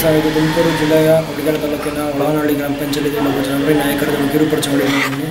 Sir ಇದು ತುಮಕೂರು ಜಿಲ್ಲೆಯ ಕೊಡಗೇರ ತಾಲೂಕಿನ ಒಳವನಹಳ್ಳಿ ಗ್ರಾಮ ಪಂಚಾಯತಿ ಒಬ್ಬ ಜನಪ್ರಿಯ ನಾಯಕರ ಕಿರುಪರಿಚಯ ಮಾಡಿದ್ದೀನಿ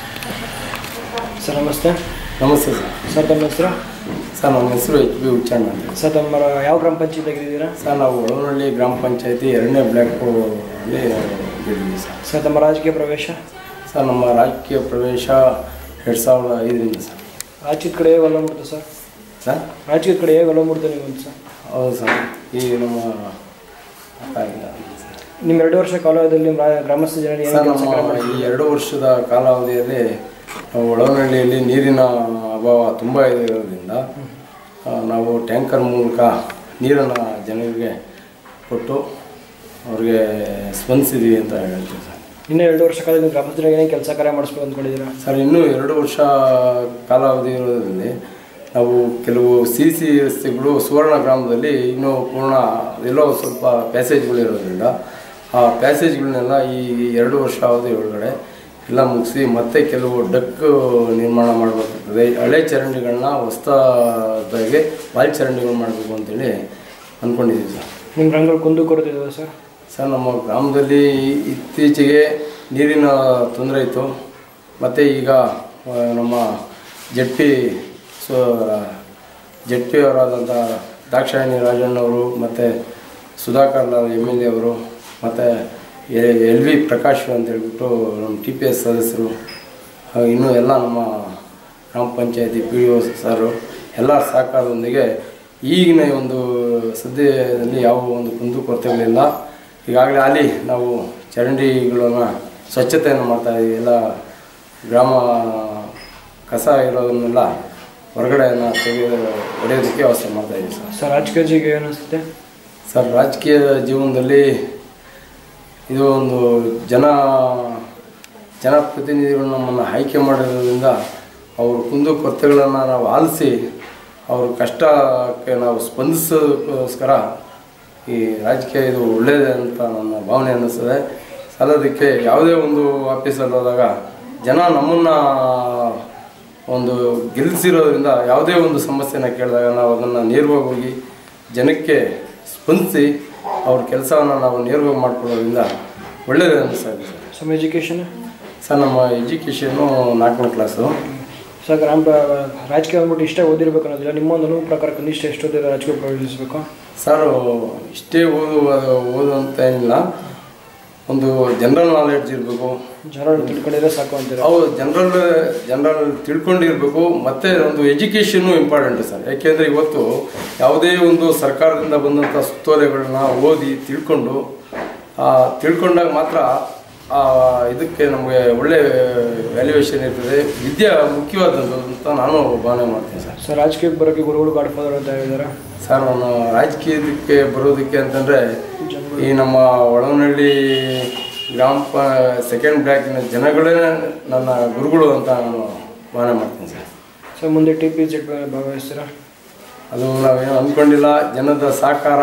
ಸರ್ ನಮಸ್ತೆ ನಮಸ್ತೆ ಸರ್ ಸರ್ ತಮ್ಮ ಹೆಸರು ಸರ್ ನಮ್ಮ ಹೆಸರು ಎಚ್ ಬಿ ಹುಚ್ಚಣ್ಣ ಅಂತ ಸರ್ ತಮ್ಮ ಯಾವ ಗ್ರಾಮ ಪಂಚಾಯತಿಯಾಗಿದ್ದೀರಾ ಸರ್ ನಾವು ಒಳವನಹಳ್ಳಿ ಗ್ರಾಮ ಪಂಚಾಯತಿ ಎರಡನೇ ಬ್ಲಾಕು ಅಲ್ಲಿ ಇದ್ದೀವಿ ಸರ್ ಸರ್ ತಮ್ಮ ರಾಜಕೀಯ ಪ್ರವೇಶ ಸರ್ ನಮ್ಮ ರಾಜಕೀಯ ಪ್ರವೇಶ ಎರಡು ಸಾವಿರದ ಐದರಿಂದ ಸರ್ ರಾಜಕೀಯದ ಕಡೆ ಹೇಗೆ ಒಲವು ಮೂಡ್ತು ಸರ್ ಸರ್ ರಾಜಕೀಯದ ಕಡೆ ಹೇಗೆ ಒಲವು ಮೂಡ್ತು ನೀವು ಅಂತ ಸರ್ ಹೌದು ಸರ್ ಈ ನಮ್ಮ ಆಗಿಲ್ಲ ಸರ್. ನಿಮ್ಮ ಎರಡು ವರ್ಷ ಕಾಲದಲ್ಲಿ ನಿಮ್ಮ ರಾ- ಗ್ರಾಮಸ್ಥ ಜನರಿಗೆ ಏನು ಸರ್ ಕೆಲಸ ನಮ್ಮ ಈ ಎರಡು ವರ್ಷದ ಕಾಲಾವಧಿಯಲ್ಲಿ ನಾವು ಒಳವನಹಳ್ಳಿಯಲ್ಲಿ ನೀರಿನ ಅಭಾವ ತುಂಬ ಇರೋದ್ರಿಂದ ಆ, ನಾವು ಟ್ಯಾಂಕರ್ ಮೂಲಕ ನೀರನ್ನು ಜನರಿಗೆ ಕೊಟ್ಟು ಅವ್ರಿಗೆ ಸ್ಪಂದಿಸಿದ್ದೀವಿ ಅಂತ ಹೇಳ್ತೀವಿ ಸರ್ ಇನ್ನೂ ಎರಡು ವರ್ಷ ಕಾಲದಲ್ಲಿ ನಿಮ್ಮ ಗ್ರಾಮಸ್ಥ ಜನರಿಗೆ ಏನೇನು ಕೆಲಸ ಕಾರ್ಯ ಮಾಡಿಸ್ಬೇಕು ಅಂದ್ಕೊಂಡಿದ್ದೀರಾ ಸರ್ ಇನ್ನೂ ಎರಡು ವರ್ಷ ಕಾಲಾವಧಿ ಇರೋದ್ರಲ್ಲಿ ನಾವು ಕೆಲವು ಸಿ ಸಿ ರಸ್ತೆಗಳು ಸುವರ್ಣ ಗ್ರಾಮದಲ್ಲಿ ಇನ್ನೂ ಪೂರ್ಣ ಎಲ್ಲೋ ಸ್ವಲ್ಪ ಪ್ಯಾಸೇಜ್ಗಳು ಇರೋದ್ರಿಂದ ಆ ಪ್ಯಾಸೇಜ್ಗಳನ್ನೆಲ್ಲ ಈ ಎರಡು ವರ್ಷ ಅವಧಿ ಒಳಗಡೆ ಎಲ್ಲ ಮುಗಿಸಿ ಮತ್ತೆ ಕೆಲವು ಡಕ್ ನಿರ್ಮಾಣ ಮಾಡಬೇಕಾಗ್ತದೆ ಹಳೆ ಚರಂಡಿಗಳನ್ನ ಹೊಸದಾಗಿ ವಾಲ್ ಚರಂಡಿಗಳು ಮಾಡಬೇಕು ಅಂತೇಳಿ ಅಂದ್ಕೊಂಡಿದ್ದೀವಿ ಸರ್ ನಿಮ್ಮ ರಂಗಗಳು ಕುಂದು ಕೊರತಿದ್ದಾವೆ ಸರ್ ಸರ್ ನಮ್ಮ ಗ್ರಾಮದಲ್ಲಿ ಇತ್ತೀಚೆಗೆ ನೀರಿನ ತೊಂದರೆ ಇತ್ತು ಮತ್ತು ಈಗ ಆ, ನಮ್ಮ Z P so Z P ಅವರಾದಂಥ ದಾಕ್ಷಾಯಣಿ ರಾಜಣ್ಣವರು ಮತ್ತು Sudhakar Lal M L A ಅವರು ಮತ್ತು ಎಲ್ ವಿ ಪ್ರಕಾಶ್ ಅಂತ ಹೇಳ್ಬಿಟ್ಟು ನಮ್ಮ ಟಿ ಪಿ ಎಸ್ ಸದಸ್ಯರು ಹಾಗೂ ಇನ್ನೂ ಎಲ್ಲ ನಮ್ಮ ಗ್ರಾಮ ಪಂಚಾಯತಿ ಪಿ ಡಿ ಒ ಸರು ಎಲ್ಲ ಸಹಕಾರದೊಂದಿಗೆ ಈಗಿನ ಒಂದು ಸದ್ಯದಲ್ಲಿ ಯಾವ ಒಂದು ಕುಂದು ಕೊರತೆಗಳಿಲ್ಲ ಈಗಾಗಲೇ ಅಲ್ಲಿ ನಾವು ಚರಂಡಿಗಳನ್ನು ಸ್ವಚ್ಛತೆಯನ್ನು ಮಾಡ್ತಾ ಇದ್ದೀವಿ ಎಲ್ಲ ಗ್ರಾಮ ಕಸ ಇರೋದನ್ನೆಲ್ಲ ಹೊರಗಡೆಯನ್ನು ತೆಗೆದು ಹೊಡೆಯೋದಕ್ಕೆ ವ್ಯವಸ್ಥೆ ಮಾಡ್ತಾ ಇದ್ದೀವಿ ಸರ್ ಸರ್ ರಾಜಕೀಯ ಜೀವಿಗೆ ಏನು ಅನಿಸುತ್ತೆ ಸರ್ ರಾಜಕೀಯ ಜೀವನದಲ್ಲಿ ಇದು ಒಂದು ಜನ ಜನಪ್ರತಿನಿಧಿಗಳು ನಮ್ಮನ್ನು ಆಯ್ಕೆ ಮಾಡಿರೋದ್ರಿಂದ ಅವ್ರ ಕುಂದು ಕೊರತೆಗಳನ್ನು ನಾವು ಆಲಿಸಿ ಅವ್ರ ಕಷ್ಟಕ್ಕೆ ನಾವು ಸ್ಪಂದಿಸೋದಕ್ಕೋಸ್ಕರ ಈ ರಾಜಕೀಯ ಇದು ಒಳ್ಳೆಯದೇ ಅಂತ ನನ್ನ ಭಾವನೆ ಅನ್ನಿಸ್ತದೆ ಸಲ್ಲದಕ್ಕೆ ಯಾವುದೇ ಒಂದು ಆಫೀಸಲ್ಲಿ ಹೋದಾಗ ಜನ ನಮ್ಮನ್ನು ಒಂದು ಗೆಲ್ಲಿಸಿರೋದ್ರಿಂದ ಯಾವುದೇ ಒಂದು ಸಮಸ್ಯೆನ ಕೇಳಿದಾಗ ನಾವು ಅದನ್ನು ನೇರವಾಗಿ ಹೋಗಿ ಜನಕ್ಕೆ ಸ್ಪಂದಿಸಿ ಅವ್ರ ಕೆಲಸವನ್ನು ನಾವು ನೇರವಾಗಿ ಮಾಡ್ಕೊಳ್ಳೋದ್ರಿಂದ ಒಳ್ಳೆಯದೇ ಅನ್ನಿಸ್ತಾ ಇದೆ ಸರ್ ಸಮ್ ಎಜುಕೇಷನ್ ಸರ್ ನಮ್ಮ ಎಜುಕೇಷನ್ನು ನಾಲ್ಕನೇ ಕ್ಲಾಸು ಸರ್ ಗ್ರಾಮ ರಾಜಕೀಯ ಅಂದ್ಬಿಟ್ಟು ಇಷ್ಟೇ ಓದಿರ್ಬೇಕು ಅನ್ನೋದಿಲ್ಲ ನಿಮ್ಮ ಒಂದು ಅನುಭವ ಪ್ರಕಾರ ಕನಿಷ್ಠ ಎಷ್ಟು ಓದಿರೋ ರಾಜಕೀಯ ಪ್ರವೇಶಿಸಬೇಕು ಸರ್ ಇಷ್ಟೇ ಓದು ಓದು ಅಂತ ಏನಿಲ್ಲ ಒಂದು ಜನರಲ್ ನಾಲೆಡ್ಜ್ ಇರಬೇಕು ಜನರಲ್ ತಿಳ್ಕೊಂಡಿದ್ರೆ ಸಾಕು ಅಂತೀರ ಅವು ಜನರಲ್ ಜನರಲ್ ತಿಳ್ಕೊಂಡಿರ್ಬೇಕು ಮತ್ತೆ ಒಂದು ಎಜುಕೇಷನ್ನು ಇಂಪಾರ್ಟೆಂಟ್ ಸರ್ ಯಾಕೆಂದರೆ ಇವತ್ತು ಯಾವುದೇ ಒಂದು ಸರ್ಕಾರದಿಂದ ಬಂದಂಥ ಸುತ್ತೋಲೆಗಳನ್ನ ಓದಿ ತಿಳ್ಕೊಂಡು ಆ, ತಿಳ್ಕೊಂಡಾಗ ಮಾತ್ರ ಆ, ಇದಕ್ಕೆ ನಮಗೆ ಒಳ್ಳೆ ವ್ಯಾಲ್ಯೂಯೇಷನ್ ಇರ್ತದೆ ವಿದ್ಯೆ ಮುಖ್ಯವಾದದ್ದು ಅಂತ ನಾನು ಭಾವನೆ ಮಾಡ್ತೀನಿ ಸರ್ ಸರ್ ರಾಜಕೀಯಕ್ಕೆ ಬರೋಕ್ಕೆ ಗುರುಗಳು ಗಾಡ್ ಫಾದರ್ ಅಂತ ಹೇಳಿದ್ದಾರೆ ಸರ್ ನಾನು ರಾಜಕೀಯದಕ್ಕೆ ಬರೋದಕ್ಕೆ ಅಂತಂದರೆ ಈ ನಮ್ಮ ಒಳವನಹಳ್ಳಿ ಗ್ರಾಮ ಪ ಸೆಕೆಂಡ್ ಬ್ಲಾಕಿನ ಜನಗಳೇ ನನ್ನ ಗುರುಗಳು ಅಂತ ನಾನು ಭಾವನೆ ಮಾಡ್ತೀನಿ ಸರ್ ಸರ್ ಮುಂದೆ ಟಿ ಪಿ ಜೆಡ್ ಭಾಗವಹಿಸ್ತೀರಾ ಅದು ನಾವೇನು ಅಂದ್ಕೊಂಡಿಲ್ಲ ಜನದ ಸಹಕಾರ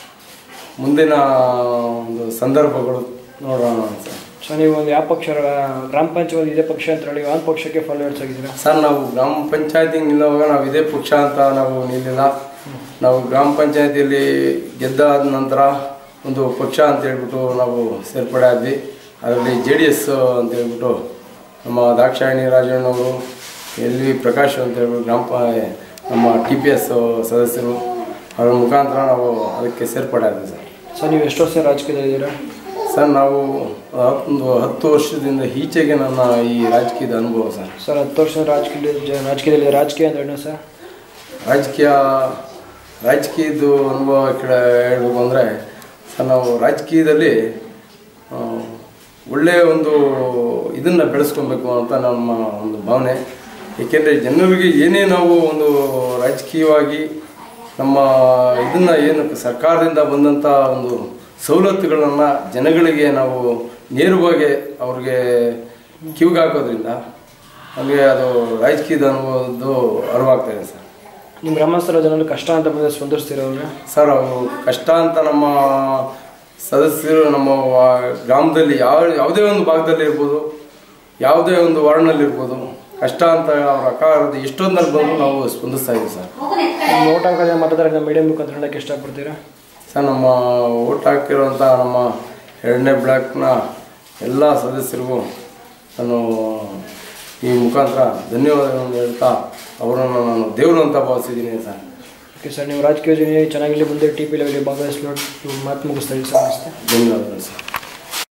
ಮುಂದಿನ ಒಂದು ಸಂದರ್ಭಗಳು ನೋಡೋಣ ಸರ್ ಸರ್ ನೀವು ಒಂದು ಯಾವ ಪಕ್ಷ ಗ್ರಾಮ ಪಂಚಾಯತ್ ಇದೇ ಪಕ್ಷ ಅಂತ ಹೇಳಿ ಯಾವ ಪಕ್ಷಕ್ಕೆ ಫಾಲೋವರ್ಸ್ ಆಗಿದ್ದೀರಾ ಸರ್ ನಾವು ಗ್ರಾಮ ಪಂಚಾಯತಿ ನಿಲ್ಲುವಾಗ ನಾವು ಇದೇ ಪಕ್ಷ ಅಂತ ನಾವು ನಿಲ್ಲಿಲ್ಲ ನಾವು ಗ್ರಾಮ ಪಂಚಾಯತಿಯಲ್ಲಿ ಗೆದ್ದಾದ ನಂತರ ಒಂದು ಪಕ್ಷ ಅಂತ ಹೇಳ್ಬಿಟ್ಟು ನಾವು ಸೇರ್ಪಡೆ ಆದ್ವಿ ಅದರಲ್ಲಿ ಜೆ ಡಿ ಎಸ್ ಅಂತ ಹೇಳ್ಬಿಟ್ಟು ನಮ್ಮ ದಾಕ್ಷಾಯಣಿ ರಾಜಣ್ಣವರು ಎಲ್ ವಿ ಪ್ರಕಾಶ್ ಅಂತ ಹೇಳ್ಬಿಟ್ಟು ಗ್ರಾಮ ಪ ನಮ್ಮ ಟಿ ಪಿ ಎಸ್ ಸದಸ್ಯರು ಅವರ ಮುಖಾಂತರ ನಾವು ಅದಕ್ಕೆ ಸೇರ್ಪಡೆ ಆದ್ವಿ ಸರ್ ಸರ್ ನೀವು ಎಷ್ಟು ವರ್ಷ ರಾಜಕೀಯದಲ್ಲಿದ್ದೀರಾ ಸರ್ ನಾವು ಒಂದು ಹತ್ತು ವರ್ಷದಿಂದ ಈಚೆಗೆ ನನ್ನ ಈ ರಾಜಕೀಯದ ಅನುಭವ ಸರ್ ಸರ್ ಹತ್ತು ವರ್ಷ ರಾಜಕೀಯ ರಾಜಕೀಯದಲ್ಲಿ ರಾಜಕೀಯ ಅಂದ್ರೆ ಏನು ಸರ್ ರಾಜಕೀಯ ರಾಜಕೀಯದ್ದು ಅನುಭವ ಕಡೆ ಹೇಳಬೇಕು ಅಂದರೆ ಸರ್ ನಾವು ರಾಜಕೀಯದಲ್ಲಿ ಆ, ಒಳ್ಳೆಯ ಒಂದು ಇದನ್ನು ಬೆಳೆಸ್ಕೊಬೇಕು ಅಂತ ನಮ್ಮ ಒಂದು ಭಾವನೆ ಏಕೆಂದರೆ ಜನರಿಗೆ ಏನೇ ನಾವು ಒಂದು ರಾಜಕೀಯವಾಗಿ ನಮ್ಮ ಇದನ್ನು ಏನು ಸರ್ಕಾರದಿಂದ ಬಂದಂಥ ಒಂದು ಸವಲತ್ತುಗಳನ್ನು ಜನಗಳಿಗೆ ನಾವು ನೇರವಾಗಿ ಅವ್ರಿಗೆ ಕಿವಿಗೆ ಹಾಕೋದ್ರಿಂದ ನಮಗೆ ಅದು ರಾಜಕೀಯದ ಅನುಭವದ್ದು ಅರಿವಾಗ್ತಾ ಇದೆ ಸರ್ ನಿಮ್ಮ ಗ್ರಾಮಸ್ಥರ ಜನರು ಕಷ್ಟ ಅಂತ ಬಂದರೆ ಸ್ಪಂದಿಸ್ತೀರ ಅವ್ರಿಗೆ ಸರ್ ಅವರು ಕಷ್ಟ ಅಂತ ನಮ್ಮ ಸದಸ್ಯರು ನಮ್ಮ ವಾ- ಗ್ರಾಮದಲ್ಲಿ ಯಾವ ಯಾವುದೇ ಒಂದು ಭಾಗದಲ್ಲಿ ಇರ್ಬೋದು ಯಾವುದೇ ಒಂದು ವಾರ್ಡ್ನಲ್ಲಿ ಇರ್ಬೋದು ಕಷ್ಟ ಅಂತ ಅವ್ರ ಅಕಾರದ ಎಷ್ಟೊಂದಲ್ಲಿ ಬಂದು ನಾವು ಸ್ಪಂದಿಸ್ತಾ ಇದ್ದೀವಿ ಸರ್ ನಿಮ್ಮ ಓಟ್ ಹಾಕೋದೇ ಮತದಾರ ಮೀಡಿಯಂ ಮುಖಾಂತರ ಹೇಳಕ್ಕೆ ಇಷ್ಟಪಡ್ತೀರಾ ಸರ್ ನಮ್ಮ ಓಟ್ ಹಾಕಿರುವಂಥ ನಮ್ಮ ಎರಡನೇ ಬ್ಲಾಕ್ನ ಎಲ್ಲ ಸದಸ್ಯರಿಗೂ ನಾನು ಈ ಮುಖಾಂತರ ಧನ್ಯವಾದಗಳನ್ನು ಹೇಳ್ತಾ ಅವರನ್ನು ನಾನು ದೇವರು ಅಂತ ಭಾವಿಸಿದ್ದೀನಿ ಸರ್ ಓಕೆ ಸರ್ ನೀವು ರಾಜಕೀಯ ಜೊತೆ ಚೆನ್ನಾಗಿಲ್ಲಿ ಮುಂದೆ ಟಿ ಪಿ ಲೆವೆಲ್ ಭಾಗವಹಿಸಲು ಮಾತು ಮುಗಿಸ್ತಾ ಇದ್ದೀವಿ ಸರ್ ನಮಸ್ತೆ ಧನ್ಯವಾದಗಳು ಸರ್